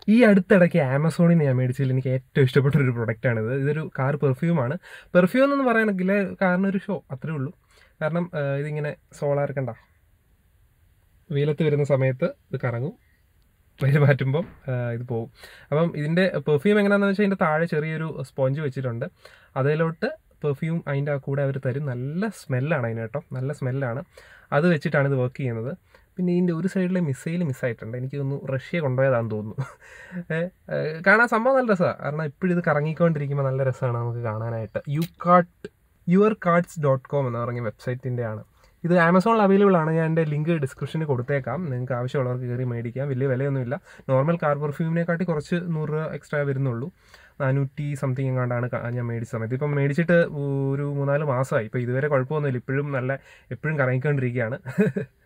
ഈ അടുത്തിടയ്ക്ക് ആമസോണിൽ നിന്ന് ഞാൻ മേടിച്ചതിൽ എനിക്ക് ഏറ്റവും ഇഷ്ടപ്പെട്ട ഒരു പ്രൊഡക്റ്റാണിത് ഇതൊരു കാർ പെർഫ്യൂമാണ് പെർഫ്യൂം എന്ന് പറയുകയാണെങ്കിൽ കാരണം ഒരു ഷോ അത്രേ ഉള്ളൂ കാരണം ആ, ഇതിങ്ങനെ സോളാർ കണ്ട വെയിലത്ത് വരുന്ന സമയത്ത് ഇത് കറങ്ങും വെയിൽ മാറ്റുമ്പം ആ, ഇത് പോകും അപ്പം ഇതിൻ്റെ പെർഫ്യൂം എങ്ങനെയാണെന്ന് വെച്ചാൽ ഇതിൻ്റെ താഴെ ചെറിയൊരു സ്പോഞ്ച് വെച്ചിട്ടുണ്ട് അതിലോട്ട് പെർഫ്യൂം അതിൻ്റെ കൂടെ അവർ തരും നല്ല സ്മെല്ലാണ് അതിന് കേട്ടോ നല്ല സ്മെല്ലാണ് അത് വെച്ചിട്ടാണ് ഇത് വർക്ക് ചെയ്യുന്നത് പിന്നെ ഇതിൻ്റെ ഒരു സൈഡിലെ മിസൈൽ മിസ്സായിട്ടുണ്ട് എനിക്ക് തോന്നുന്നു റഷ്യ കൊണ്ടുപോയതാണെന്ന് തോന്നുന്നു ഏ, ഏ, കാണാൻ സംഭവം നല്ല രസമാണ് കാരണം ഇപ്പോഴും ഇത് കറങ്ങിക്കൊണ്ടിരിക്കുമ്പോൾ നല്ല രസമാണ് നമുക്ക് കാണാനായിട്ട് U cart your cards dot com എന്ന് പറഞ്ഞ വെബ്സൈറ്റിൻ്റെ ആണ് ഇത് ആമസോണിൽ അവൈലബിൾ ആണ് ഞാൻ എൻ്റെ ലിങ്ക് ഡിസ്ക്രിപ്ഷനിൽ കൊടുത്തേക്കാം നിങ്ങൾക്ക് ആവശ്യമുള്ളവർക്ക് കയറി മേടിക്കാം വലിയ വിലയൊന്നുമില്ല നോർമൽ കാർ പെർഫ്യൂമിനെക്കാട്ടി കുറച്ച് നൂറ് രൂപ എക്സ്ട്രാ വരുന്നുള്ളൂ നാനൂറ്റി സംതിങ് എങ്ങാണ്ടാണ് ക- ഞാൻ മേടിച്ച സമയത്ത് ഇപ്പം മേടിച്ചിട്ട് ഒരു മൂന്നാല് മാസമായി ഇപ്പോൾ ഇതുവരെ കുഴപ്പമൊന്നുമില്ല ഇപ്പോഴും നല്ല എപ്പോഴും കറങ്ങിക്കൊണ്ടിരിക്കുകയാണ്